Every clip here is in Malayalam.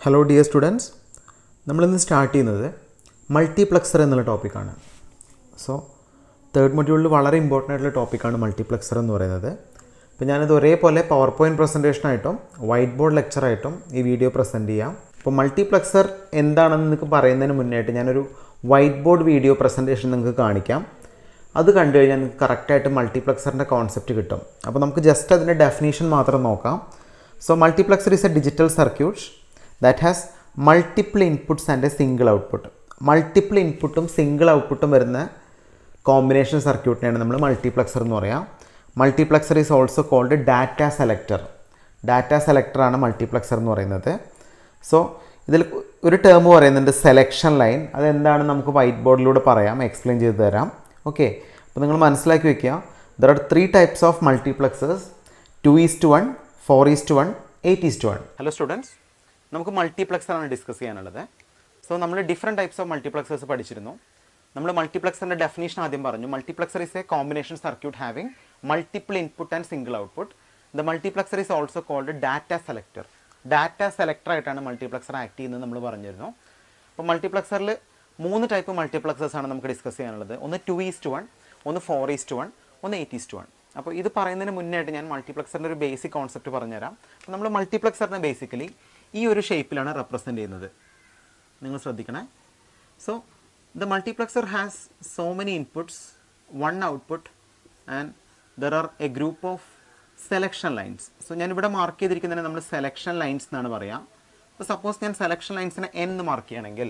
ഹലോ ഡിയർ സ്റ്റുഡൻസ് നമ്മളിന്ന് സ്റ്റാർട്ട് ചെയ്യുന്നത് മൾട്ടിപ്ലക്സർ എന്നുള്ള ടോപ്പിക്കാണ് സോ തേർഡ് മൊഡ്യൂളിൽ വളരെ ഇമ്പോർട്ടൻ്റ് ആയിട്ടുള്ള ടോപ്പിക്കാണ് മൾട്ടിപ്ലക്സർ എന്ന് പറയുന്നത് അപ്പോൾ ഞാനത് ഒരേപോലെ പവർ പോയിൻറ്റ് പ്രസൻറ്റേഷനായിട്ടും വൈറ്റ് ബോർഡ് ലെക്ചറായിട്ടും ഈ വീഡിയോ പ്രസൻറ്റ് ചെയ്യാം അപ്പോൾ മൾട്ടിപ്ലക്സർ എന്താണെന്ന് നിങ്ങൾക്ക് പറയുന്നതിന് മുന്നായിട്ട് ഞാനൊരു വൈറ്റ് ബോർഡ് വീഡിയോ പ്രസൻറ്റേഷൻ നിങ്ങൾക്ക് കാണിക്കാം അത് കണ്ടു കഴിഞ്ഞാൽ നിങ്ങൾക്ക് കറക്റ്റായിട്ട് മൾട്ടിപ്ലക്സറിൻ്റെ കോൺസെപ്റ്റ് കിട്ടും അപ്പോൾ നമുക്ക് ജസ്റ്റ് അതിൻ്റെ ഡെഫിനേഷൻ മാത്രം നോക്കാം so multiplexer is a digital circuit that has multiple inputs and a single output multiple ഇൻപുട്ടും സിംഗിൾ ഔട്ട്പുട്ടും വരുന്ന കോമ്പിനേഷൻ സർക്യൂട്ടിനെയാണ് നമ്മൾ മൾട്ടിപ്ലക്സർ എന്ന് പറയാം multiplexer is also called data selector data സെലക്ടറാണ് മൾട്ടിപ്ലക്സർ എന്ന് പറയുന്നത് സോ ഇതിൽ ഒരു ടേം പറയുന്നുണ്ട് സെലക്ഷൻ ലൈൻ അതെന്താണ് നമുക്ക് വൈറ്റ് ബോർഡിലൂടെ പറയാം എക്സ്പ്ലെയിൻ ചെയ്ത് തരാം ഓക്കെ അപ്പോൾ നിങ്ങൾ മനസ്സിലാക്കി വെക്കുക there are three types of multiplexers two is to one four is to one eight is to one hello students നമുക്ക് മൾട്ടിപ്ലക്സറാണ് ഡിസ്കസ് ചെയ്യാനുള്ളത് സോ നമ്മൾ ഡിഫറെൻറ്റ് ടൈപ്സ് ഓഫ് മൾട്ടിപ്ലക്സേഴ്സ് പഠിച്ചിരുന്നു നമ്മൾ മൾട്ടിപ്ലക്സറിൻ്റെ ഡെഫിനേഷൻ ആദ്യം പറഞ്ഞു multiplexer is a combination circuit having multiple input and single output the multiplexer is also called data selector data selector ആയിട്ടാണ് മൾട്ടിപ്ലക്സർ ആക്ട് ചെയ്യുന്നത് നമ്മൾ പറഞ്ഞിരുന്നു അപ്പോൾ മൾട്ടിപ്ലക്സറിൽ മൂന്ന് ടൈപ്പ് മൾട്ടിപ്ലക്സേഴ്സ് ആണ് നമുക്ക് ഡിസ്കസ് ചെയ്യാനുള്ളത് ഒന്ന് ടു ഈസ്റ്റ് വൺ ഒന്ന് ഫോർ ഈസ്റ്റ് വൺ ഒന്ന് എയ്റ്റ് ഈസ്റ്റ് വൺ അപ്പോൾ ഇത് പറയുന്നതിന് മുന്നായിട്ട് ഞാൻ മൾട്ടിപ്ലക്സറിൻ്റെ ഒരു ബേസിക് കോൺസെപ്റ്റ് പറഞ്ഞുതരാം അപ്പോൾ നമ്മൾ മൾട്ടിപ്ലക്സറിനെ ബേസിക്കലി ഈ ഒരു ഷേപ്പിലാണ് റെപ്രസെൻറ്റ് ചെയ്യുന്നത് നിങ്ങൾ ശ്രദ്ധിക്കണേ so the multiplexer has so many inputs one output and there are a group of selection lines so ഞാനിവിടെ മാർക്ക് ചെയ്തിരിക്കുന്നതിന് നമ്മൾ സെലക്ഷൻ ലൈൻസ് എന്നാണ് പറയാം അപ്പോൾ സപ്പോസ് ഞാൻ സെലക്ഷൻ ലൈൻസിനെ എൻ എന്ന് മാർക്ക് ചെയ്യണമെങ്കിൽ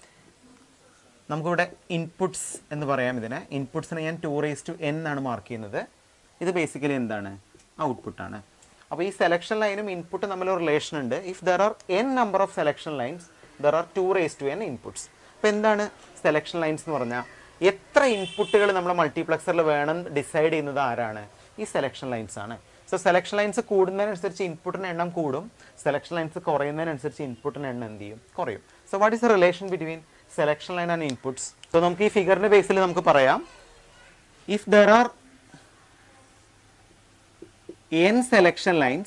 നമുക്കിവിടെ ഇൻപുട്സ് എന്ന് പറയാം ഇതിനെ ഇൻപുട്സിനെ ഞാൻ ടു റേസ് ടു എൻ എന്നാണ് മാർക്ക് ചെയ്യുന്നത് ഇത് ബേസിക്കലി എന്താണ് ഔട്ട്പുട്ടാണ് അപ്പോൾ ഈ സെലക്ഷൻ ലൈനും ഇൻപുട്ടും തമ്മിൽ റിലേഷൻ ഉണ്ട് if there are n number of selection lines there are two raise to n inputs അപ്പോൾ എന്താണ് സെലക്ഷൻ ലൈൻസ് എന്ന് പറഞ്ഞാൽ എത്ര ഇൻപുട്ടുകൾ നമ്മൾ മൾട്ടിപ്ലക്സറിൽ വേണം ഡിസൈഡ് ചെയ്യുന്നത് ആരാണ് ഈ സെലക്ഷൻ ലൈൻസ് ആണ് സോ സെലക്ഷൻ ലൈൻസ് കൂടുന്നതിനനുസരിച്ച് ഇൻപുട്ടിൻ്റെ എണ്ണം കൂടും സെലക്ഷൻ ലൈൻസ് കുറയുന്നതിനനുസരിച്ച് ഇൻപുട്ടിൻ്റെ എണ്ണം എന്ത് ചെയ്യും കുറയും so what is a relation between selection line and inputs so നമുക്ക് ഈ ഫിഗറിൻ്റെ ബേസിൽ നമുക്ക് പറയാം if there are n selection lines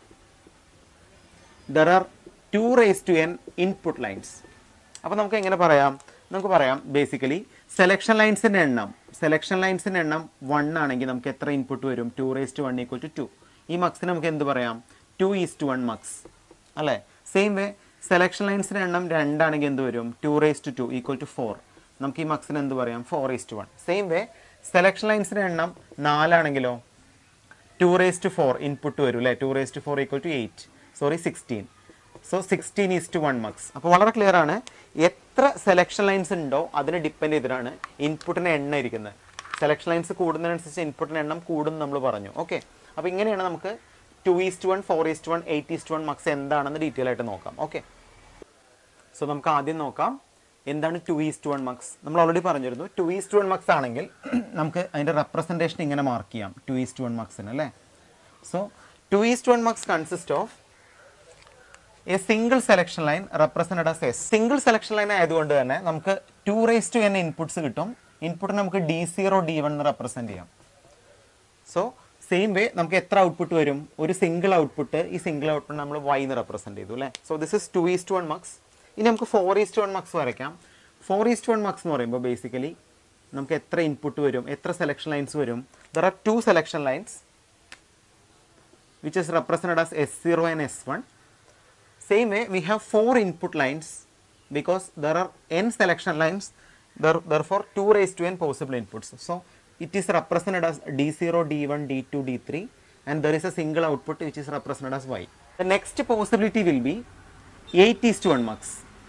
there are 2 raised to n input lines അപ്പോൾ നമുക്ക് എങ്ങനെ പറയാം നമുക്ക് പറയാം ബേസിക്കലി സെലക്ഷൻ ലൈൻസിൻ്റെ എണ്ണം സെലക്ഷൻ ലൈൻസിൻ്റെ എണ്ണം വൺ ആണെങ്കിൽ നമുക്ക് എത്ര ഇൻപുട്ട് വരും two raise to one equal to two ഈ മക്സിന് നമുക്ക് എന്ത് പറയാം two is to one mux അല്ലേ സെയിം വേ സെലക്ഷൻ ലൈൻസിൻ്റെ എണ്ണം രണ്ടാണെങ്കിൽ എന്ത് വരും two raise to two equal to four നമുക്ക് ഈ മക്സിന് എന്ത് പറയാം four is to one same way selection ലൈൻസിൻ്റെ എണ്ണം നാലാണെങ്കിലോ two raise to four input വരും അല്ലേ two raise to four equal to eight sorry sixteen so sixteen is to one muxes അപ്പോൾ വളരെ ക്ലിയർ ആണ് എത്ര സെലക്ഷൻ ലൈൻസ് ഉണ്ടോ അതിനെ ഡിപ്പെൻഡ് ചെയ്തിട്ടാണ് ഇൻപുട്ടിൻ്റെ എണ്ണം ഇരിക്കുന്നത് സെലക്ഷൻ ലൈൻസ് കൂടുന്നതിനനുസരിച്ച് ഇൻപുട്ടിൻ്റെ എണ്ണം കൂടും നമ്മൾ പറഞ്ഞു ഓക്കെ അപ്പോൾ ഇങ്ങനെയാണ് നമുക്ക് two is to one four is to one eight is to one muxes എന്താണെന്ന് ഡീറ്റെയിൽ ആയിട്ട് നോക്കാം ഓക്കെ സോ നമുക്ക് ആദ്യം നോക്കാം എന്താണ് ടു ഈസ്റ്റ് വൺ മക്സ് നമ്മൾ ഓൾറെഡി പറഞ്ഞിരുന്നു ടു ഈസ്റ്റ് വൺ മക്സ് ആണെങ്കിൽ നമുക്ക് അതിൻ്റെ റെപ്രസെൻറ്റേഷൻ ഇങ്ങനെ മാർക്ക് ചെയ്യാം ടു ഈസ്റ്റ് വൺ മക്സിന് അല്ലേ so two is to one mux consist of a single selection line represented as S single selection line ആയതുകൊണ്ട് തന്നെ നമുക്ക് two raise to n inputs കിട്ടും ഇൻപുട്ടിന് നമുക്ക് D zero D one represent ചെയ്യാം സോ സെയിം വേ നമുക്ക് എത്ര ഔട്ട്പുട്ട് വരും ഒരു സിംഗിൾ ഔട്ട്പുട്ട് ഈ സിംഗിൾ ഔട്ട്പുട്ട് നമ്മൾ വൈ എന്ന് റെപ്രസെൻറ്റ് ചെയ്തു അല്ലേ so this is two is to one mux ഇനി നമുക്ക് ഫോർ ഈസ്റ്റ് വൺ മക്സ് വരയ്ക്കാം ഫോർ ഈസ്റ്റ് വൺ മക്സ് എന്ന് പറയുമ്പോൾ ബേസിക്കലി നമുക്ക് എത്ര ഇൻപുട്ട് വരും എത്ര സെലക്ഷൻ ലൈൻസ് വരും there are two selection lines which is represented as S zero and S one same way we have four input lines because there are N selection lines there there four two raise to n possible inputs so it is represented as d0 d1 d2 d3 and there is a single output which is represented as y the next possibility will be 8 is to 1 mux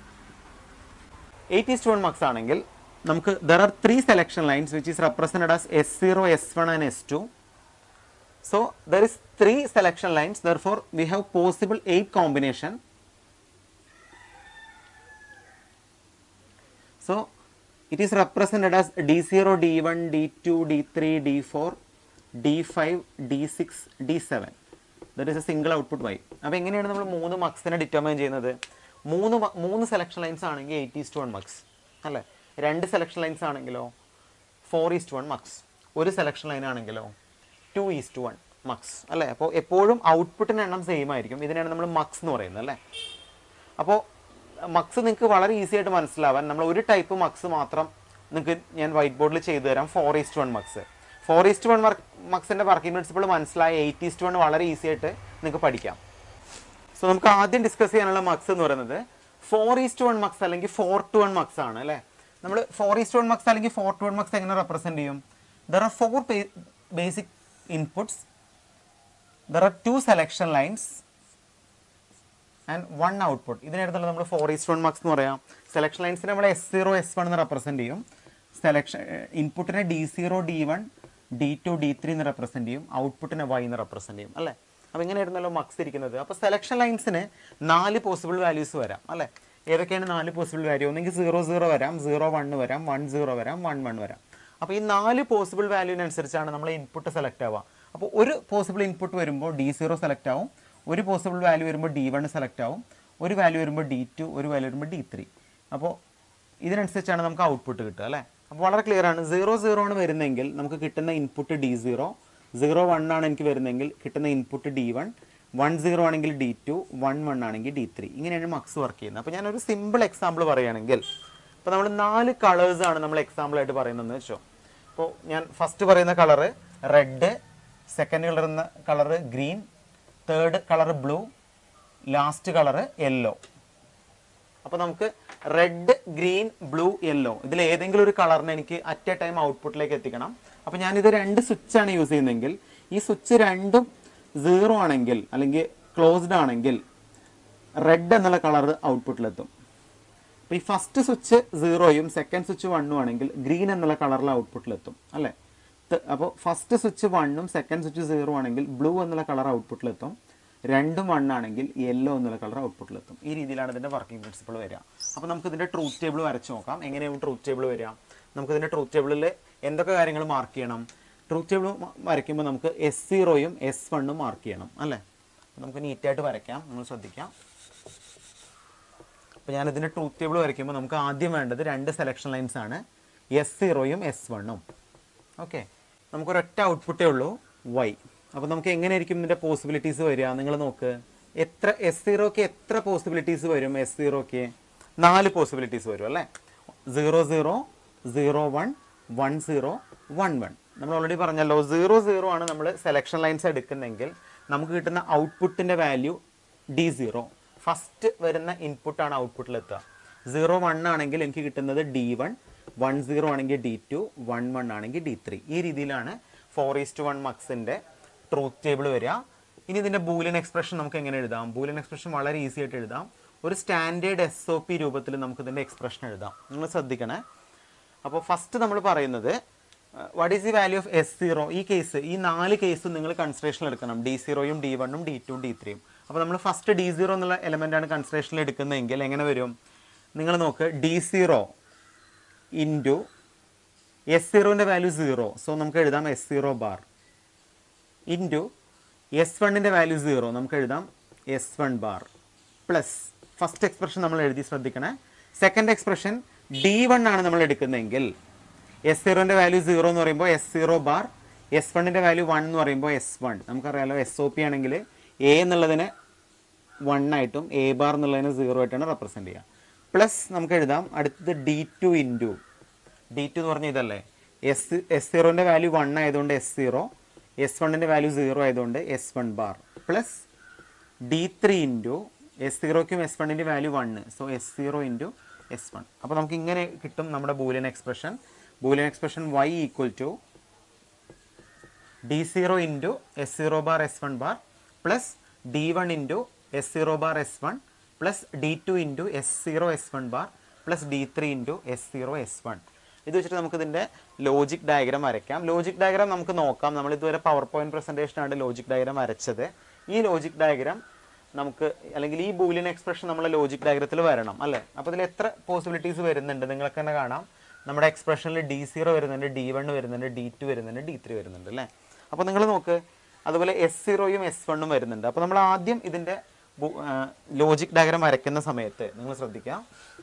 8 is to 1 mux ആണെങ്കിൽ നമുക്ക് there are three selection lines which is represented as s0 s1 and s2 so there is three selection lines therefore we have possible 8 combination so it is represented as d0 d1 d2 d3 d4 d5 d6 d7 that is a single output Y അപ്പോൾ എങ്ങനെയാണ് നമ്മൾ മൂന്ന് മക്സിനെ ഡിറ്റർമൈൻ ചെയ്യുന്നത് മൂന്ന് മൂന്ന് സെലക്ഷൻ ലൈൻസ് ആണെങ്കിൽ എയ്റ്റ് ഈസ്റ്റ് വൺ മക്സ് അല്ലേ രണ്ട് സെലക്ഷൻ ലൈൻസ് ആണെങ്കിലോ ഫോർ ഈസ്റ്റ് വൺ മക്സ് ഒരു സെലക്ഷൻ ലൈൻ ആണെങ്കിലോ ടു ഈസ്റ്റ് വൺ മക്സ് അല്ലേ അപ്പോൾ എപ്പോഴും ഔട്ട്പുട്ടിൻ്റെ എണ്ണം സെയിം ആയിരിക്കും ഇതിനാണ് നമ്മൾ മക്സ് എന്ന് പറയുന്നത് അല്ലേ അപ്പോൾ മക്സ് നിങ്ങൾക്ക് വളരെ ഈസി ആയിട്ട് മനസ്സിലാവാൻ നമ്മൾ ഒരു ടൈപ്പ് മക്സ് മാത്രം നിങ്ങൾക്ക് ഞാൻ വൈറ്റ് ബോർഡിൽ ചെയ്തു തരാം four is to one mux four is to one work മക്സിൻ്റെ വർക്കിംഗ് പ്രിൻസിപ്പിൾ മനസ്സിലായ എയ്റ്റ് ഈസ്റ്റ് വൺ വളരെ ഈസി ആയിട്ട് നിങ്ങൾക്ക് പഠിക്കാം സോ നമുക്ക് ആദ്യം ഡിസ്കസ് ചെയ്യാനുള്ള മക്സ് എന്ന് പറയുന്നത് ഫോർ ഈസ്റ്റ് വൺ മക്സ് അല്ലെങ്കിൽ ഫോർ ടു വൺ മക്സ് ആണ് അല്ലേ നമ്മൾ ഫോർ ഈസ്റ്റ് വൺ മക്സ് അല്ലെങ്കിൽ ഫോർ ടു വൺ മക്സ് എങ്ങനെ റെപ്രസെന്റ് ചെയ്യും there are four basic inputs there are two selection lines and one output ഇതിനടുത്തുള്ള നമ്മൾ ഫോർ ഈസ്റ്റ് വൺ മാർക്സ് എന്ന് പറയാം സെലക്ഷൻ ലൈൻസിനെ നമ്മൾ എസ് സീറോ എസ് വൺ എന്ന് റെപ്രസെന്റ് ചെയ്യും സെലക്ഷൻ ഇൻപുട്ടിനെ D zero D one D two D three എന്ന് റെപ്രസെന്റ് ചെയ്യും ഔട്ട്പുട്ടിനെ വൈ എന്ന് റെപ്രസെന്റ് ചെയ്യും അല്ലേ അപ്പോൾ ഇങ്ങനെയായിരുന്നല്ലോ മക്സ് ഇരിക്കുന്നത് അപ്പോൾ സെലക്ഷൻ ലൈൻസിന് നാല് പോസിബിൾ വാല്യൂസ് വരാം അല്ലേ ഏതൊക്കെയാണ് നാല് പോസിബിൾ വാല്യൂ ഒന്നെങ്കിൽ സീറോ സീറോ വരാം സീറോ വൺ വരാം വൺ സീറോ വരാം വൺ വൺ വരാം അപ്പോൾ ഈ നാല് പോസിബിൾ വാല്യൂവിനനുസരിച്ചാണ് നമ്മൾ ഇൻപുട്ട് സെലക്ട് ആവുക അപ്പോൾ ഒരു പോസിബിൾ ഇൻപുട്ട് വരുമ്പോൾ ഡി സീറോ സെലക്ട് ആവും ഒരു പോസിബിൾ വാല്യൂ വരുമ്പോൾ ഡി വൺ സെലക്ട് ആവും ഒരു വാല്യൂ വരുമ്പോൾ ഡി ടു ഒരു വാല്യൂ വരുമ്പോൾ ഡി ത്രീ അപ്പോൾ ഇതിനനുസരിച്ചാണ് നമുക്ക് ഔട്ട്പുട്ട് കിട്ടുക അല്ലേ അപ്പോൾ വളരെ ക്ലിയർ ആണ് സീറോ സീറോ ആണ് വരുന്നതെങ്കിൽ നമുക്ക് കിട്ടുന്ന input D zero zero one ആണ് എനിക്ക് വരുന്നതെങ്കിൽ കിട്ടുന്ന input D one one zero ആണെങ്കിൽ ഡി ടു വൺ വൺ ആണെങ്കിൽ ഡി ത്രീ ഇങ്ങനെയാണ് മക്സ് വർക്ക് ചെയ്യുന്നത് അപ്പോൾ ഞാനൊരു സിമ്പിൾ എക്സാമ്പിൾ പറയുകയാണെങ്കിൽ ഇപ്പോൾ നമ്മൾ നാല് കളേഴ്സ് ആണ് നമ്മൾ എക്സാമ്പിൾ ആയിട്ട് പറയുന്നതെന്ന് വെച്ചോ അപ്പോൾ ഞാൻ ഫസ്റ്റ് പറയുന്ന കളറ് റെഡ് സെക്കൻഡ് കളർ എന്ന colour green third colour blue last colour yellow അപ്പോൾ നമുക്ക് റെഡ് ഗ്രീൻ ബ്ലൂ യെല്ലോ ഇതിൽ ഏതെങ്കിലും ഒരു കളറിനെ എനിക്ക് അറ്റ് എ ടൈം ഔട്ട്പുട്ടിലേക്ക് എത്തിക്കണം അപ്പോൾ ഞാനിത് രണ്ട് സ്വിച്ച് ആണ് യൂസ് ചെയ്യുന്നതെങ്കിൽ ഈ സ്വിച്ച് രണ്ടും സീറോ ആണെങ്കിൽ അല്ലെങ്കിൽ ക്ലോസ്ഡ് ആണെങ്കിൽ റെഡ് എന്നുള്ള കളർ ഔട്ട്പുട്ടിലെത്തും അപ്പോൾ ഈ ഫസ്റ്റ് സ്വിച്ച് സീറോയും സെക്കൻഡ് സ്വിച്ച് വണ്ണും ആണെങ്കിൽ ഗ്രീൻ എന്നുള്ള കളറിൽ ഔട്ട്പുട്ടിലെത്തും അല്ലേ അപ്പോൾ ഫസ്റ്റ് സ്വിച്ച് വണ്ണും സെക്കൻഡ് സ്വിച്ച് സീറോ ആണെങ്കിൽ ബ്ലൂ എന്നുള്ള കളർ ഔട്ട്പുട്ടിലെത്തും രണ്ടും വൺ ആണെങ്കിൽ യെല്ലോ എന്നുള്ള കളർ ഔട്ട്പുട്ടിലെത്തും ഈ രീതിയിലാണ് ഇതിൻ്റെ വർക്കിംഗ് പ്രിൻസിപ്പിൾ വരിക അപ്പോൾ നമുക്ക് ഇതിൻ്റെ ട്രൂത്ത് ടേബിൾ വരച്ച് നോക്കാം എങ്ങനെയാണ് ട്രൂത്ത് ടേബിൾ വരിക നമുക്ക് ഇതിൻ്റെ ട്രൂത്ത് ടേബിളിൽ എന്തൊക്കെ കാര്യങ്ങൾ മാർക്ക് ചെയ്യണം ട്രൂത്ത് ടേബിൾ വരയ്ക്കുമ്പോൾ നമുക്ക് എസ് സീറോയും എസ് വണ്ണും മാർക്ക് ചെയ്യണം അല്ലേ അപ്പോൾ നമുക്ക് നീറ്റായിട്ട് വരയ്ക്കാം നിങ്ങൾ ശ്രദ്ധിക്കാം അപ്പോൾ ഞാൻ ഇതിൻ്റെ ട്രൂത്ത് ടേബിൾ വരയ്ക്കുമ്പോൾ നമുക്ക് ആദ്യം വേണ്ടത് രണ്ട് സെലക്ഷൻ ലൈൻസ് ആണ് എസ് സീറോയും എസ് വണ്ണും ഓക്കെ നമുക്കൊരൊറ്റ ഔട്ട്പുട്ടേ ഉള്ളൂ വൈ അപ്പോൾ നമുക്ക് എങ്ങനെയായിരിക്കും ഇതിൻ്റെ പോസിബിലിറ്റീസ് വരിക നിങ്ങൾ നോക്ക് എത്ര എസ് സീറോക്ക് എത്ര പോസിബിലിറ്റീസ് വരും എസ് സീറോക്ക് നാല് പോസിബിലിറ്റീസ് വരും അല്ലേ zero zero zero one one zero one one നമ്മൾ ഓൾറെഡി പറഞ്ഞല്ലോ സീറോ സീറോ ആണ് നമ്മൾ സെലക്ഷൻ ലൈൻസ് എടുക്കുന്നെങ്കിൽ നമുക്ക് കിട്ടുന്ന ഔട്ട്പുട്ടിൻ്റെ വാല്യൂ ഡി സീറോ ഫസ്റ്റ് വരുന്ന ഇൻപുട്ടാണ് ഔട്ട്പുട്ടിൽ എത്തുക സീറോ വൺ ആണെങ്കിൽ എനിക്ക് കിട്ടുന്നത് ഡി വൺ വൺ സീറോ ആണെങ്കിൽ ഡി ടു വൺ വൺ ആണെങ്കിൽ ഡി ത്രീ ഈ രീതിയിലാണ് ഫോർ ഈസ്റ്റ് വൺ മക്സിൻ്റെ ട്രൂത്ത് ടേബിൾ വരിക ഇനി ഇതിൻ്റെ ബൂലിയൻ എക്സ്പ്രഷൻ നമുക്ക് എങ്ങനെ എഴുതാം ബൂലിയൻ എക്സ്പ്രഷൻ വളരെ ഈസി ആയിട്ട് എഴുതാം ഒരു സ്റ്റാൻഡേർഡ് എസ് ഒ പി രൂപത്തിൽ നമുക്ക് ഇതിൻ്റെ എക്സ്പ്രഷൻ എഴുതാം നിങ്ങൾ ശ്രദ്ധിക്കണേ അപ്പോൾ ഫസ്റ്റ് നമ്മൾ പറയുന്നത് what is the value of S zero ഈ കേസ് ഈ നാല് കേസും നിങ്ങൾ കൺസിഡറേഷനിൽ എടുക്കണം ഡി സീറോയും ഡി വണ്ണും ഡി ടു ഡി ത്രീയും അപ്പോൾ നമ്മൾ ഫസ്റ്റ് ഡി സീറോ എന്നുള്ള എലമെൻ്റ് ആണ് കൺസിഡറേഷനിൽ എടുക്കുന്നതെങ്കിൽ എങ്ങനെ വരും നിങ്ങൾ നോക്ക് ഡി സീറോ ഇൻറ്റു എസ് സീറോൻ്റെ വാല്യൂ സീറോ സോ നമുക്ക് എഴുതാം S zero bar into S വണ്ണിൻ്റെ വാല്യൂ സീറോ നമുക്ക് എഴുതാം S one bar plus first expression നമ്മൾ എഴുതി ശ്രദ്ധിക്കണേ സെക്കൻഡ് എക്സ്പ്രഷൻ ഡി വൺ ആണ് നമ്മൾ എടുക്കുന്നതെങ്കിൽ എസ് സീറോൻ്റെ വാല്യൂ സീറോ എന്ന് പറയുമ്പോൾ എസ് സീറോ ബാർ എസ് വണ്ണിൻ്റെ വാല്യൂ വൺ എന്ന് പറയുമ്പോൾ എസ് വൺ നമുക്കറിയാലോ എസ് ഒ പി ആണെങ്കിൽ എ എന്നുള്ളതിന് വൺ ആയിട്ടും എ ബാർ എന്നുള്ളതിന് സീറോ ആയിട്ടാണ് റെപ്രസെൻറ്റ് ചെയ്യുക പ്ലസ് നമുക്ക് എഴുതാം അടുത്തത് D two into D two എന്ന് പറഞ്ഞ ഇതല്ലേ എസ് എസ് സീറോൻ്റെ വാല്യൂ വൺ ആയതുകൊണ്ട് എസ് സീറോ എസ് വണ്ണിൻ്റെ വാല്യൂ സീറോ ആയതുകൊണ്ട് S one bar plus D three into S സീറോയ്ക്കും എസ് വണ്ണിൻ്റെ value one so S zero into S one അപ്പോൾ നമുക്ക് ഇങ്ങനെ കിട്ടും നമ്മുടെ Boolean expression Boolean expression Y equal to D zero into S zero bar S one bar plus D one into S zero bar S one plus D two into S zero S one bar plus D three into S zero S one ഇത് വെച്ചിട്ട് നമുക്ക് ഇതിൻ്റെ ലോജിക് ഡയഗ്രാം വരയ്ക്കാം ലോജിക് ഡയഗ്രാം നമുക്ക് നോക്കാം നമ്മൾ ഇതുവരെ പവർ പോയിന്റ് പ്രസൻറ്റേഷനാണ് ലോജിക് ഡയഗ്രാം വരച്ചത് ഈ ലോജിക് ഡയഗ്രാം നമുക്ക് അല്ലെങ്കിൽ ഈ ബൂലിയൻ എക്സ്പ്രഷൻ നമ്മളെ ലോജിക് ഡയഗ്രത്തിൽ വരണം അല്ലേ അപ്പോൾ ഇതിൽ എത്ര പോസിബിലിറ്റീസ് വരുന്നുണ്ട് നിങ്ങൾക്ക് തന്നെ കാണാം നമ്മുടെ എക്സ്പ്രഷനിൽ ഡി സീറോ വരുന്നുണ്ട് ഡി വൺ വരുന്നുണ്ട് ഡി ടു വരുന്നുണ്ട് ഡി ത്രീ വരുന്നുണ്ട് അല്ലേ അപ്പോൾ നിങ്ങൾ നോക്ക് അതുപോലെ എസ് സീറോയും എസ് വണ്ണും വരുന്നുണ്ട് അപ്പോൾ നമ്മൾ ആദ്യം ഇതിൻ്റെ ലോജിക് ഡയഗ്രാം വരയ്ക്കുന്ന സമയത്ത് നിങ്ങൾ ശ്രദ്ധിക്കുക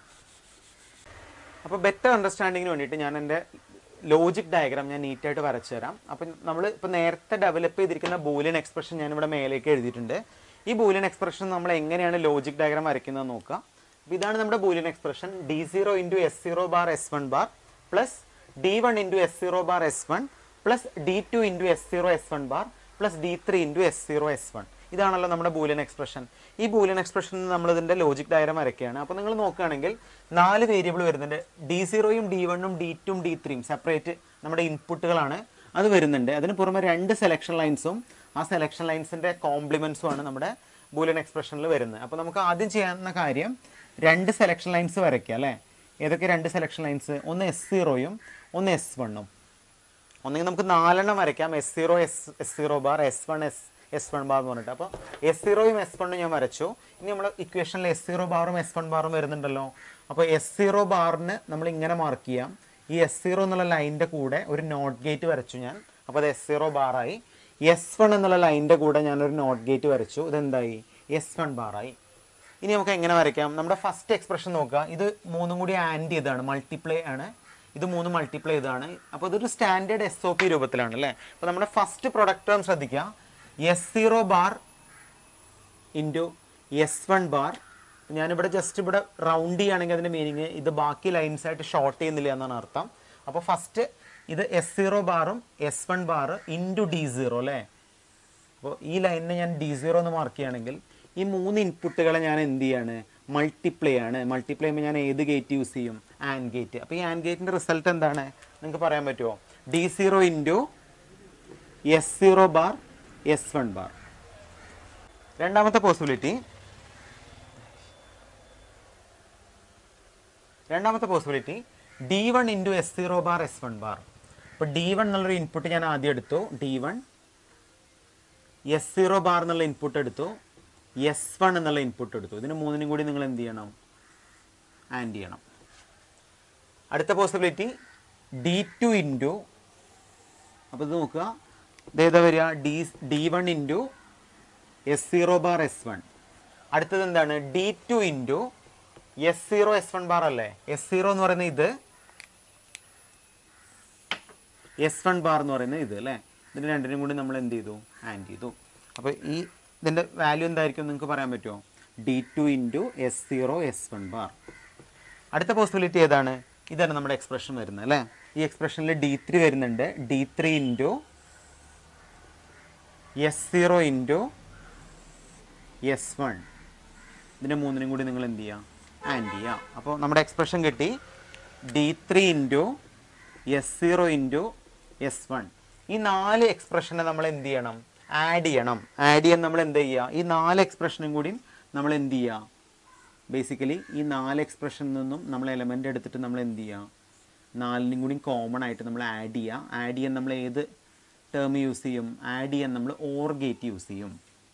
അപ്പോൾ ബെറ്റർ അണ്ടർസ്റ്റാൻഡിങ്ങിന് വേണ്ടിയിട്ട് ഞാൻ എൻ്റെ ലോജിക് ഡയഗ്രാം ഞാൻ നീറ്റായിട്ട് വരച്ചു തരാം അപ്പം നമ്മൾ ഇപ്പോൾ നേരത്തെ ഡെവലപ്പ് ചെയ്തിരിക്കുന്ന ബൂലിയൻ എക്സ്പ്രഷൻ ഞാൻ ഇവിടെ മേലേക്ക് എഴുതിയിട്ടുണ്ട് ഈ ബൂലിയൻ എക്സ്പ്രഷൻ നമ്മൾ എങ്ങനെയാണ് ലോജിക് ഡയഗ്രാം വരയ്ക്കുന്നത് നോക്കുക അപ്പോൾ ഇതാണ് നമ്മുടെ Boolean expression D zero into S zero bar S one bar plus D one into S zero bar S one plus D two into S zero S one bar plus D three into S zero S one ഇതാണല്ലോ നമ്മുടെ ബൂലിയൻ എക്സ്പ്രഷൻ ഈ ബൂലിയൻ എക്സ്പ്രഷൻ നമ്മൾ ഇതിൻ്റെ ലോജിക് ഡയഗ്രാം വരയ്ക്കുകയാണ് അപ്പോൾ നിങ്ങൾ നോക്കുകയാണെങ്കിൽ നാല് വേരിയബിൾ വരുന്നുണ്ട് ഡി സീറോയും ഡി വണ്ണും ഡി ടും ഡി ത്രീയും സെപ്പറേറ്റ് നമ്മുടെ ഇൻപുട്ടുകളാണ് അത് വരുന്നുണ്ട് അതിന് പുറമെ രണ്ട് സെലക്ഷൻ ലൈൻസും ആ സെലക്ഷൻ ലൈൻസിൻ്റെ കോംപ്ലിമെൻസും ആണ് നമ്മുടെ ബൂലിയൻ എക്സ്പ്രഷനിൽ വരുന്നത് അപ്പോൾ നമുക്ക് ആദ്യം ചെയ്യാവുന്ന കാര്യം രണ്ട് സെലക്ഷൻ ലൈൻസ് വരയ്ക്കുക അല്ലേ ഏതൊക്കെ രണ്ട് സെലക്ഷൻ ലൈൻസ് ഒന്ന് എസ് സീറോയും ഒന്ന് എസ് വണ്ണും ഒന്നെങ്കിൽ നമുക്ക് നാലെണ്ണം വരയ്ക്കാം S zero S S zero bar S one S S one bar എന്ന് പറഞ്ഞിട്ട് അപ്പോൾ എസ് സീറോയും എസ് വണ്ണും ഞാൻ വരച്ചു ഇനി നമ്മൾ ഇക്വേഷനിൽ എസ് സീറോ ബാറും എസ് വൺ ബാറും വരുന്നുണ്ടല്ലോ അപ്പോൾ എസ് സീറോ ബാറിന് നമ്മൾ ഇങ്ങനെ മാർക്ക് ചെയ്യാം ഈ എസ് സീറോ എന്നുള്ള ലൈനിൻ്റെ കൂടെ ഒരു നോട്ട് ഗേറ്റ് വരച്ചു ഞാൻ അപ്പോൾ അത് എസ് സീറോ ബാറായി എസ് വൺ എന്നുള്ള ലൈനിൻ്റെ കൂടെ ഞാനൊരു നോട്ട് ഗേറ്റ് വരച്ചു ഇതെന്തായി എസ് വൺ ബാറായി ഇനി നമുക്ക് എങ്ങനെ വരയ്ക്കാം നമ്മുടെ ഫസ്റ്റ് എക്സ്പ്രഷൻ നോക്കുക ഇത് മൂന്നും കൂടി ആൻഡ് ചെയ്താണ് മൾട്ടിപ്ലൈ ആണ് ഇത് മൂന്ന് മൾട്ടിപ്ലൈ ചെയ്താണ് അപ്പോൾ ഇതൊരു സ്റ്റാൻഡേർഡ് എസ് ഒ പി രൂപത്തിലാണ് അല്ലേ അപ്പോൾ നമ്മുടെ ഫസ്റ്റ് പ്രൊഡക്റ്റ് ടേം ശ്രദ്ധിക്കുക S zero bar into S one bar ഞാനിവിടെ ജസ്റ്റ് ഇവിടെ റൗണ്ട് ചെയ്യുകയാണെങ്കിൽ അതിൻ്റെ മീനിങ് ഇത് ബാക്കി ലൈൻസ് ആയിട്ട് ഷോർട്ട് ചെയ്യുന്നില്ല എന്നാണ് അർത്ഥം അപ്പോൾ ഫസ്റ്റ് ഇത് എസ് സീറോ ബാറും S one bar into D zero അല്ലേ അപ്പോൾ ഈ ലൈനിനെ ഞാൻ ഡി സീറോ എന്ന് മാർക്ക് ചെയ്യുകയാണെങ്കിൽ ഈ മൂന്ന് ഇൻപുട്ടുകളെ ഞാൻ എന്ത് ചെയ്യാണ് മൾട്ടിപ്ലൈ ആണ് മൾട്ടിപ്ലൈ ചെയ്യുമ്പോൾ ഞാൻ ഏത് ഗേറ്റ് യൂസ് ചെയ്യും ആൻഡ് ഗേറ്റ് അപ്പോൾ ഈ ആൻഡ് ഗേറ്റിൻ്റെ റിസൾട്ട് എന്താണ് നിങ്ങൾക്ക് പറയാൻ പറ്റുമോ D zero into S zero bar S one bar രണ്ടാമത്തെ പോസിബിലിറ്റി രണ്ടാമത്തെ possibility D one into S zero bar S one bar ഇപ്പോൾ ഡി വൺ എന്നുള്ളൊരു ഇൻപുട്ട് ഞാൻ ആദ്യം എടുത്തു D one S zero bar എന്നുള്ള ഇൻപുട്ട് എടുത്തു എസ് വൺ എന്നുള്ള ഇൻപുട്ട് എടുത്തു ഇതിന് മൂന്നിനും കൂടി നിങ്ങൾ എന്ത് ചെയ്യണം ആൻഡ് ചെയ്യണം അടുത്ത പോസിബിലിറ്റി ഡി ടു ഇൻറ്റു അപ്പോൾ ഇത് നോക്കുക ഇതേതാ വരിക D D one into S zero bar S one അടുത്തത് എന്താണ് D two into S zero S one bar അല്ലേ എസ് സീറോ എന്ന് പറയുന്നത് ഇത് എസ് വൺ ബാർ എന്ന് പറയുന്നത് ഇത് അല്ലേ ഇതിന് രണ്ടിനും കൂടി നമ്മൾ എന്ത് ചെയ്തു ആൻഡ് ചെയ്തു അപ്പോൾ ഈ ഇതിൻ്റെ വാല്യൂ എന്തായിരിക്കും നിങ്ങൾക്ക് പറയാൻ പറ്റുമോ D two into S zero S one bar അടുത്ത പോസിബിലിറ്റി ഏതാണ് ഇതാണ് നമ്മുടെ എക്സ്പ്രഷൻ വരുന്നത് അല്ലേ ഈ എക്സ്പ്രഷനിൽ ഡി ത്രീ വരുന്നുണ്ട് D three into S zero into S one ഇതിൻ്റെ മൂന്നിനും കൂടി നിങ്ങൾ എന്ത് ചെയ്യുക ആൻഡ് ചെയ്യുക അപ്പോൾ നമ്മുടെ എക്സ്പ്രഷൻ കിട്ടി D three into S zero into S one ഈ നാല് എക്സ്പ്രഷനെ നമ്മൾ എന്ത് ചെയ്യണം ആഡ് ചെയ്യണം ആഡ് ചെയ്യാൻ നമ്മൾ എന്ത് ചെയ്യുക ഈ നാല് എക്സ്പ്രഷനും കൂടി നമ്മൾ എന്ത് ചെയ്യുക ബേസിക്കലി ഈ നാല് എക്സ്പ്രഷനിൽ നിന്നും നമ്മൾ എലമെൻ്റ് എടുത്തിട്ട് നമ്മൾ എന്ത് ചെയ്യുക നാലിനും കൂടി കോമൺ ആയിട്ട് നമ്മൾ ആഡ് ചെയ്യുക ആഡ് ചെയ്യാൻ നമ്മൾ ഏത് ടേം യൂസ് ചെയ്യും ആഡ് ചെയ്യാൻ നമ്മൾ ഓർ ഗേറ്റ് യൂസ് ചെയ്യും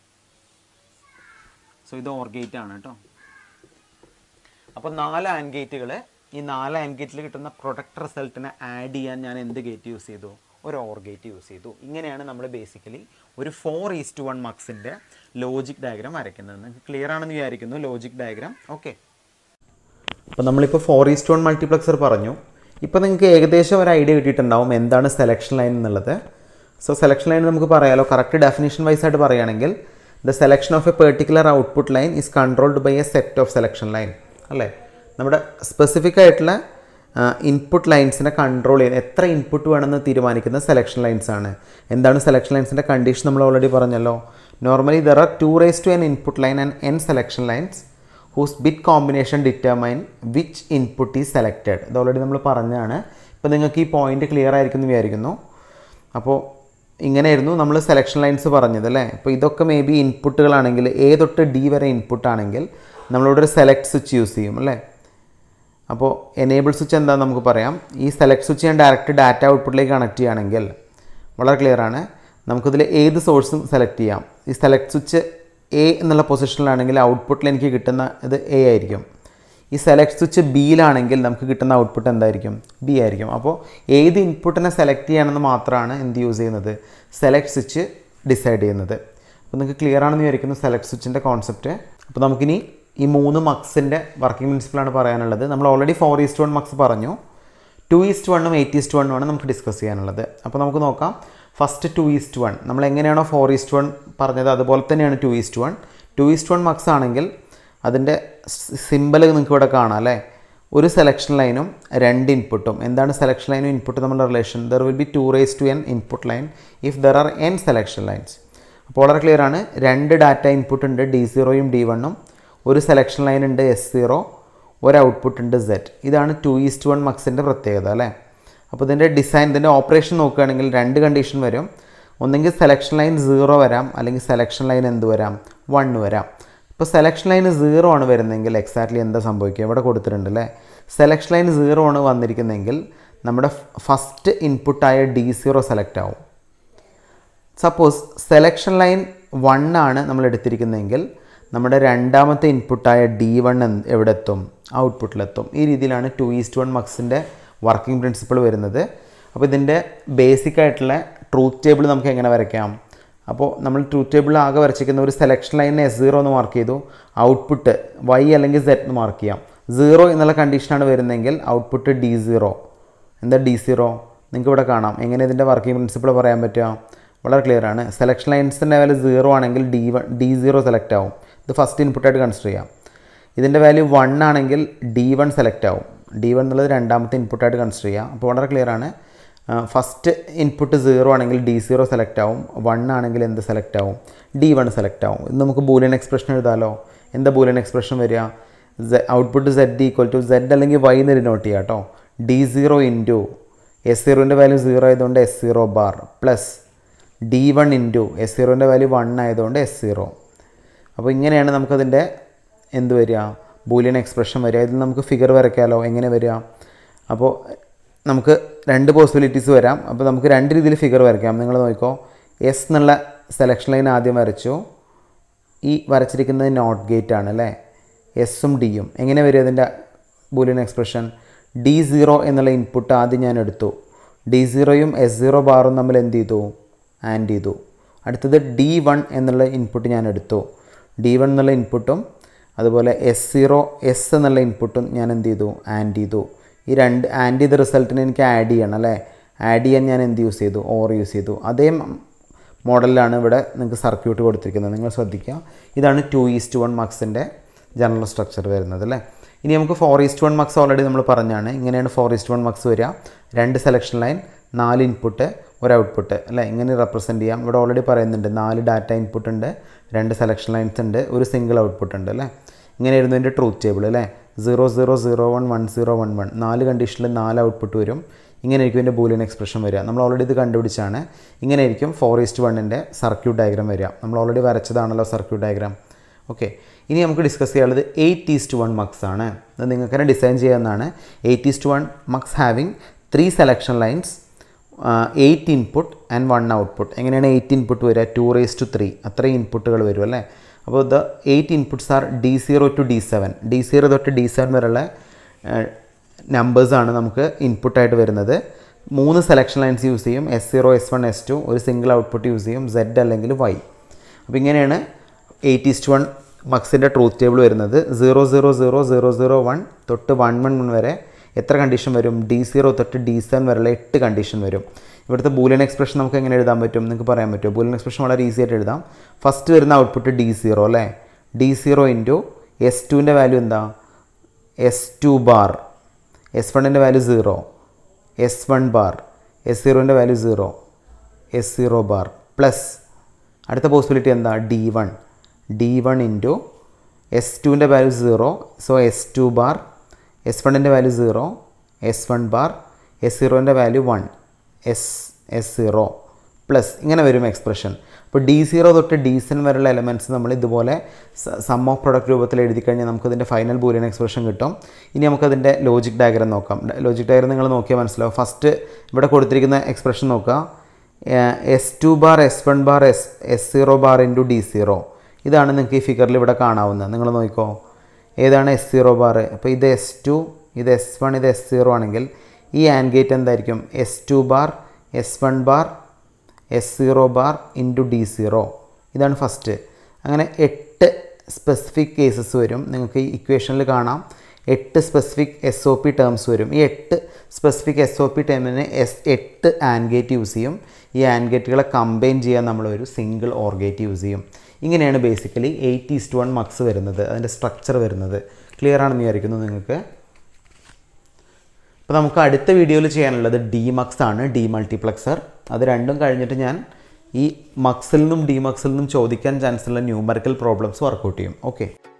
സോ ഇത് ഓർ ഗേറ്റ് ആണ് കേട്ടോ അപ്പോൾ നാല് ആൻഡ് ഗേറ്റുകൾ ഈ നാല് ആൻഡ് ഗേറ്റിൽ കിട്ടുന്ന പ്രൊഡക്റ്റ് റിസൾട്ടിനെ ആഡ് ചെയ്യാൻ ഞാൻ എന്ത് ഗേറ്റ് യൂസ് ചെയ്തു ഒരു ഓർ ഗേറ്റ് യൂസ് ചെയ്തു ഇങ്ങനെയാണ് നമ്മൾ ബേസിക്കലി ഒരു ഫോർ ഈസ്റ്റ് വൺ മാർക്സിൻ്റെ ലോജിക് ഡയഗ്രാം വരയ്ക്കുന്നത് നിങ്ങൾക്ക് ക്ലിയർ ആണെന്ന് വിചാരിക്കുന്നു ലോജിക് ഡയഗ്രാം ഓക്കെ അപ്പോൾ നമ്മളിപ്പോൾ ഫോർ ഈസ്റ്റ് വൺ മൾട്ടിപ്ലക്സർ പറഞ്ഞു ഇപ്പോൾ നിങ്ങൾക്ക് ഏകദേശം ഒരു ഐഡിയ കിട്ടിയിട്ടുണ്ടാവും എന്താണ് സെലക്ഷൻ ലൈൻ എന്നുള്ളത് സോ സെലക്ഷൻ ലൈൻ നമുക്ക് പറയാലോ കറക്റ്റ് ഡെഫിനേഷൻ വൈസ് ആയിട്ട് പറയുകയാണെങ്കിൽ the selection of a particular output line is controlled by a set of selection line അല്ലേ നമ്മുടെ സ്പെസിഫിക് ആയിട്ടുള്ള ഇൻപുട്ട് ലൈൻസിനെ കൺട്രോൾ ചെയ്യുന്ന എത്ര ഇൻപുട്ട് വേണമെന്ന് തീരുമാനിക്കുന്ന സെലക്ഷൻ ലൈൻസ് ആണ് എന്താണ് സെലക്ഷൻ ലൈൻസിൻ്റെ കണ്ടീഷൻ നമ്മൾ ഓൾറെഡി പറഞ്ഞല്ലോ normally there are two raise to N input line and N selection lines whose bit combination determine which input is selected ഇത് ഓൾറെഡി നമ്മൾ പറഞ്ഞതാണ് ഇപ്പോൾ നിങ്ങൾക്ക് ഈ പോയിന്റ് ക്ലിയർ ആയിരിക്കും എന്ന് വിചാരിക്കുന്നു അപ്പോൾ ഇങ്ങനെയായിരുന്നു നമ്മൾ സെലക്ഷൻ ലൈൻസ് പറഞ്ഞത് അല്ലേ ഇപ്പോൾ ഇതൊക്കെ മേ ബി ഇൻപുട്ടുകളാണെങ്കിൽ എ തൊട്ട് ഡി വരെ ഇൻപുട്ട് ആണെങ്കിൽ നമ്മളിവിടെ ഒരു സെലക്ട് സ്വിച്ച് യൂസ് ചെയ്യും അല്ലേ അപ്പോൾ എനേബിൾ സ്വിച്ച് എന്താണെന്ന് നമുക്ക് പറയാം ഈ സെലക്ട് സ്വിച്ച് ഞാൻ ഡയറക്റ്റ് ഡാറ്റ ഔട്ട്പുട്ടിലേക്ക് കണക്ട് ചെയ്യുകയാണെങ്കിൽ വളരെ ക്ലിയർ ആണ് നമുക്കിതിൽ ഏത് സോഴ്സും സെലക്ട് ചെയ്യാം ഈ സെലക്ട് സ്വിച്ച് എ എന്നുള്ള പൊസിഷനിലാണെങ്കിൽ ഔട്ട്പുട്ടിൽ എനിക്ക് കിട്ടുന്ന ഇത് എ ആയിരിക്കും ഈ സെലക്ട് സ്വിച്ച് ബിയിലാണെങ്കിൽ നമുക്ക് കിട്ടുന്ന ഔട്ട്പുട്ട് എന്തായിരിക്കും ബി ആയിരിക്കും അപ്പോൾ ഏത് ഇൻപുട്ടിനെ സെലക്ട് ചെയ്യണമെന്ന് മാത്രമാണ് എന്ത് യൂസ് ചെയ്യുന്നത് സെലക്ട് സ്വിച്ച് ഡിസൈഡ് ചെയ്യുന്നത് അപ്പോൾ നിങ്ങൾക്ക് ക്ലിയർ ആണെന്ന് വിചാരിക്കുന്നു സെലക്ട് സ്വിച്ചിൻ്റെ കോൺസെപ്റ്റ് അപ്പോൾ നമുക്കിനി ഈ മൂന്ന് മക്സിൻ്റെ വർക്കിംഗ് പ്രിൻസിപ്പിളാണ് പറയാനുള്ളത് നമ്മൾ already four is to one mux പറഞ്ഞു ടു ഈസ്റ്റ് വണ്ണും എയ്റ്റ് ഈസ്റ്റ് വണ്ണും ആണ് നമുക്ക് ഡിസ്കസ് ചെയ്യാനുള്ളത് അപ്പോൾ നമുക്ക് നോക്കാം ഫസ്റ്റ് ടു ഈസ്റ്റ് വൺ നമ്മൾ എങ്ങനെയാണോ ഫോർ ഈസ്റ്റ് വൺ പറഞ്ഞത് അതുപോലെ തന്നെയാണ് two is to one two is to one mux ആണെങ്കിൽ അതിൻ്റെ സിമ്പൽ നിങ്ങൾക്ക് ഇവിടെ കാണാം അല്ലേ ഒരു സെലക്ഷൻ ലൈനും രണ്ട് ഇൻപുട്ടും എന്താണ് സെലക്ഷൻ ലൈനും ഇൻപുട്ടും തമ്മിലുള്ള relation there will be two raise to N input line if there are N selection lines അപ്പോൾ വളരെ ക്ലിയർ ആണ് രണ്ട് ഡാറ്റ ഇൻപുട്ട് ഉണ്ട് ഡി സീറോയും ഡി വണ്ണും ഒരു സെലക്ഷൻ ലൈൻ ഉണ്ട് എസ് സീറോ ഒരു ഔട്ട്പുട്ട് ഉണ്ട് സെറ്റ് ഇതാണ് ടു ഈസ്റ്റ് വൺ മക്സിൻ്റെ പ്രത്യേകത അല്ലേ അപ്പോൾ ഇതിൻ്റെ ഡിസൈൻ ഇതിൻ്റെ ഓപ്പറേഷൻ നോക്കുകയാണെങ്കിൽ രണ്ട് കണ്ടീഷൻ വരും ഒന്നെങ്കിൽ സെലക്ഷൻ ലൈൻ സീറോ വരാം അല്ലെങ്കിൽ സെലക്ഷൻ ലൈൻ എന്ത് വരാം വൺ വരാം ഇപ്പോൾ സെലക്ഷൻ ലൈൻ സീറോ ആണ് വരുന്നതെങ്കിൽ എക്സാക്ട്ലി എന്താ സംഭവിക്കുക ഇവിടെ കൊടുത്തിട്ടുണ്ട് അല്ലേ സെലക്ഷൻ ലൈൻ സീറോ ആണ് വന്നിരിക്കുന്നതെങ്കിൽ നമ്മുടെ ഫസ്റ്റ് ഇൻപുട്ടായ ഡി സീറോ സെലക്ട് ആവും സപ്പോസ് സെലക്ഷൻ ലൈൻ വൺ ആണ് നമ്മൾ എടുത്തിരിക്കുന്നതെങ്കിൽ നമ്മുടെ രണ്ടാമത്തെ ഇൻപുട്ടായ ഡി വൺ എവിടെ എത്തും ഔട്ട്പുട്ടിലെത്തും ഈ രീതിയിലാണ് ടു ഈസ്റ്റ് വൺ മക്സിൻ്റെ വർക്കിംഗ് പ്രിൻസിപ്പിൾ വരുന്നത് അപ്പോൾ ഇതിൻ്റെ ബേസിക് ആയിട്ടുള്ള ട്രൂത്ത് ടേബിൾ നമുക്ക് എങ്ങനെ വരയ്ക്കാം അപ്പോൾ നമ്മൾ ട്രൂത്ത് ടേബിൾ ആകെ വരച്ചിരിക്കുന്ന ഒരു സെലക്ഷൻ ലൈനിന് എസ് സീറോ എന്ന് മാർക്ക് ചെയ്തു ഔട്ട്പുട്ട് വൈ അല്ലെങ്കിൽ സെറ്റ് എന്ന് മാർക്ക് ചെയ്യാം സീറോ എന്നുള്ള കണ്ടീഷനാണ് വരുന്നതെങ്കിൽ ഔട്ട്പുട്ട് ഡി സീറോ എന്താ ഡി സീറോ നിങ്ങൾക്ക് ഇവിടെ കാണാം എങ്ങനെ ഇതിൻ്റെ വർക്കിംഗ് പ്രിൻസിപ്പിൾ പറയാൻ പറ്റുക വളരെ ക്ലിയർ ആണ് സെലക്ഷൻ ലൈൻസിൻ്റെ വാല്യൂ സീറോ ആണെങ്കിൽ D one D zero select ആവും ഇത് ഫസ്റ്റ് ഇൻപുട്ടായിട്ട് കൺസിഡർ ചെയ്യാം ഇതിൻ്റെ വാല്യൂ വൺ ആണെങ്കിൽ ഡി വൺ സെലക്ട് ആവും ഡി വൺ എന്നുള്ളത് രണ്ടാമത്തെ ഇൻപുട്ടായിട്ട് കൺസിഡർ ചെയ്യാം അപ്പോൾ വളരെ ക്ലിയർ ആണ് ഫസ്റ്റ് ഇൻപുട്ട് സീറോ ആണെങ്കിൽ ഡി സീറോ സെലക്ട് ആവും വൺ ആണെങ്കിൽ എന്ത് സെലക്ട് ആവും ഡി വൺ സെലക്ട് ആവും ഇത് നമുക്ക് ബൂലിയൻ എക്സ്പ്രഷൻ എഴുതാമല്ലോ എന്താ ബൂലിയൻ എക്സ്പ്രഷൻ വരിക output Z equal to Z അല്ലെങ്കിൽ വൈ എന്ന് ഡിനോട്ട് ചെയ്യാം കേട്ടോ ഡി സീറോ ഇൻറ്റു എസ് സീറോൻ്റെ വാല്യൂ സീറോ ആയതുകൊണ്ട് S zero bar plus D one into S സീറോൻ്റെ വാല്യൂ വൺ ആയതുകൊണ്ട് എസ് സീറോ അപ്പോൾ ഇങ്ങനെയാണ് നമുക്കതിൻ്റെ എന്ത് വരിക ബൂലിയൻ എക്സ്പ്രഷൻ വരിക ഇതിൽ നമുക്ക് ഫിഗർ വരയ്ക്കാമല്ലോ എങ്ങനെ വരിക അപ്പോൾ നമുക്ക് രണ്ട് പോസിബിലിറ്റീസ് വരാം അപ്പോൾ നമുക്ക് രണ്ട് രീതിയിൽ ഫിഗർ വരയ്ക്കാം നിങ്ങൾ നോക്കിക്കോ എസ് എന്നുള്ള സെലക്ഷൻ ലൈൻ ആദ്യം വരച്ചു ഈ വരച്ചിരിക്കുന്നത് നോട്ട് ഗേറ്റ് ആണ് അല്ലേ എസും ഡിയും എങ്ങനെ വരും അതിൻ്റെ ബൂലിയൻ എക്സ്പ്രഷൻ ഡി സീറോ എന്നുള്ള ഇൻപുട്ട് ആദ്യം ഞാൻ എടുത്തു ഡി സീറോയും എസ് സീറോ ബാറും തമ്മിൽ എന്ത് ചെയ്തു ആൻഡ് ചെയ്തു അടുത്തത് ഡി വൺ എന്നുള്ള ഇൻപുട്ട് ഞാൻ എടുത്തു ഡി വൺ എന്നുള്ള ഇൻപുട്ടും അതുപോലെ എസ് സീറോ എസ് എന്നുള്ള ഇൻപുട്ടും ഞാൻ എന്ത് ചെയ്തു ആൻഡ് ചെയ്തു ഈ രണ്ട് ആൻഡ് ചെയ്ത റിസൾട്ടിനെ എനിക്ക് ആഡ് ചെയ്യണം അല്ലേ ആഡ് ചെയ്യാൻ ഞാൻ എന്ത് യൂസ് ചെയ്തു ഓർ യൂസ് ചെയ്തു അതേ മോഡലിലാണ് ഇവിടെ നിങ്ങൾക്ക് സർക്യൂട്ട് കൊടുത്തിരിക്കുന്നത് നിങ്ങൾ ശ്രദ്ധിക്കുക ഇതാണ് ടു ഈസ്റ്റ് വൺ മാർക്സിൻ്റെ ജനറൽ സ്ട്രക്ചർ വരുന്നത് അല്ലേ ഇനി നമുക്ക് four is to one mux already നമ്മൾ പറഞ്ഞാണ് ഇങ്ങനെയാണ് ഫോർ ഈസ്റ്റ് വൺ മാർക്സ് വരിക രണ്ട് സെലക്ഷൻ ലൈൻ നാല് ഇൻപുട്ട് ഒരു ഔട്ട്പുട്ട് അല്ലേ ഇങ്ങനെ റെപ്രസെൻറ്റ് ചെയ്യാം ഇവിടെ ഓൾറെഡി പറയുന്നുണ്ട് നാല് ഡാറ്റ ഇൻപുട്ട് ഉണ്ട് രണ്ട് സെലക്ഷൻ ലൈൻസ് ഉണ്ട് ഒരു സിംഗിൾ ഔട്ട്പുട്ട് ഉണ്ട് അല്ലേ ഇങ്ങനെയായിരുന്നു ഇതിൻ്റെ ട്രൂത്ത് ടേബിൾ അല്ലേ zero zero zero one one zero one one നാല് കണ്ടീഷനിൽ നാല് ഔട്ട്പുട്ട് വരും ഇങ്ങനെയായിരിക്കും ഇതിൻ്റെ ബൂലിയൻ എക്സ്പ്രഷൻ വരിക നമ്മൾ ഓൾറെഡി ഇത് കണ്ടുപിടിച്ചാണ് ഇങ്ങനെയായിരിക്കും ഫോർ ഈസ്റ്റ് വണ്ണിൻ്റെ സർക്യൂട്ട് ഡയഗ്രാം വരിക നമ്മൾ ഓൾറെഡി വരച്ചതാണല്ലോ സർക്യൂട്ട് ഡയഗ്രാം ഓക്കെ ഇനി നമുക്ക് ഡിസ്കസ് ചെയ്യാനുള്ളത് എയ്റ്റ് ഈസ്റ്റ് വൺ മക്സ് ആണ് ഇത് നിങ്ങൾക്ക് തന്നെ ഡിസൈൻ ചെയ്യാവുന്നതാണ് eight is to one mux having three selection lines eight input and one output എങ്ങനെയാണ് എയ്റ്റ് ഇൻപുട്ട് വരിക ടു റേസ് ടു ത്രീ അത്രയും ഇൻപുട്ടുകൾ വരും അല്ലേ അപ്പോൾ the eight inputs are D zero to D seven D zero തൊട്ട് ഡി സെവൻ വരെയുള്ള നമ്പേഴ്സാണ് നമുക്ക് ഇൻപുട്ടായിട്ട് വരുന്നത് മൂന്ന് സെലക്ഷൻ ലൈൻസ് യൂസ് ചെയ്യും S zero S one S two ഒരു സിംഗിൾ ഔട്ട്പുട്ട് യൂസ് ചെയ്യും സെഡ് അല്ലെങ്കിൽ വൈ അപ്പോൾ ഇങ്ങനെയാണ് എയ്റ്റ് ഈസ്റ്റ് വൺ മക്സിൻ്റെ ട്രൂത്ത് ടേബിൾ വരുന്നത് zero zero zero zero zero one തൊട്ട് വൺ വൺ വൺ വരെ എത്ര കണ്ടീഷൻ വരും ഡി സീറോ തൊട്ട് ഡി സെവൻ വരെയുള്ള എട്ട് കണ്ടീഷൻ വരും ഇവിടുത്തെ ബൂലിയൻ എക്സ്പ്രഷൻ നമുക്ക് എങ്ങനെ എഴുതാൻ പറ്റും നിങ്ങൾക്ക് പറയാൻ പറ്റുമോ ബൂലിയൻ എക്സ്പ്രഷൻ വളരെ ഈസി ആയിട്ട് എഴുതാം ഫസ്റ്റ് വരുന്ന ഔട്ട്പുട്ട് ഡി സീറോ അല്ലേ ഡി സീറോ ഇൻറ്റു എസ് ടുവിൻ്റെ വാല്യൂ എന്താ എസ് ടു ബാർ എസ് വണ്ണിൻ്റെ value zero S one bar S സീറോൻ്റെ value zero S zero bar plus അടുത്ത പോസിബിലിറ്റി എന്താ D one D one into S ടുവിൻ്റെ value zero so S two bar S വണ്ണിൻ്റെ value zero S one bar S സീറോൻ്റെ value one S S zero plus ഇങ്ങനെ വരും എക്സ്പ്രഷൻ അപ്പോൾ ഡി സീറോ തൊട്ട് ഡി സെൻ വരെയുള്ള എലമെൻറ്റ്സ് നമ്മൾ ഇതുപോലെ സം ഓഫ് പ്രൊഡക്റ്റ് രൂപത്തിൽ എഴുതി കഴിഞ്ഞാൽ നമുക്കതിൻ്റെ ഫൈനൽ ബൂലിയൻ എക്സ്പ്രഷൻ കിട്ടും ഇനി നമുക്കതിൻ്റെ ലോജിക് ഡയഗ്രം നോക്കാം ലോജിക് ഡയഗ്രം നിങ്ങൾ നോക്കിയാൽ മനസ്സിലാവും ഫസ്റ്റ് ഇവിടെ കൊടുത്തിരിക്കുന്ന എക്സ്പ്രഷൻ നോക്കുക S two bar S one bar S S zero bar into D zero ഇതാണ് നിങ്ങൾക്ക് ഈ ഫിഗറിൽ ഇവിടെ കാണാവുന്നത് നിങ്ങൾ നോക്കിക്കോ ഏതാണ് എസ് സീറോ ബാർ അപ്പോൾ ഇത് എസ് ടു ഇത് എസ് വൺ ഇത് എസ് സീറോ ആണെങ്കിൽ ഈ ആൻഡ് ഗേറ്റ് എന്തായിരിക്കും S two bar S one bar S zero bar into D zero ഇതാണ് ഫസ്റ്റ് അങ്ങനെ എട്ട് സ്പെസിഫിക് കേസസ് വരും നിങ്ങൾക്ക് ഈ ഇക്വേഷനിൽ കാണാം എട്ട് specific S O P terms വരും ഈ എട്ട് സ്പെസിഫിക് എസ് ഒ പി ടേമിന് എസ് എട്ട് ആൻഡ് ഗേറ്റ് യൂസ് ചെയ്യും ഈ ആൻഡ് ഗേറ്റുകളെ കമ്പൈൻ ചെയ്യാൻ നമ്മൾ ഒരു സിംഗിൾ ഓർ ഗേറ്റ് യൂസ് ചെയ്യും ഇങ്ങനെയാണ് basically eight is to one mux വരുന്നത് അതിൻ്റെ സ്ട്രക്ചർ വരുന്നത് ക്ലിയർ ആണെന്ന് വിചാരിക്കുന്നു നിങ്ങൾക്ക് അപ്പോൾ നമുക്ക് അടുത്ത വീഡിയോയിൽ ചെയ്യാനുള്ളത് ഡി മക്സ് ആണ് ഡി മൾട്ടിപ്ലക്സർ അത് രണ്ടും കഴിഞ്ഞിട്ട് ഞാൻ ഈ മക്സിൽ നിന്നും ഡി മക്സിൽ നിന്നും ചോദിക്കാൻ ചാൻസ് ഉള്ള ന്യൂമറിക്കൽ പ്രോബ്ലംസ് വർക്കൗട്ട് ചെയ്യും ഓക്കെ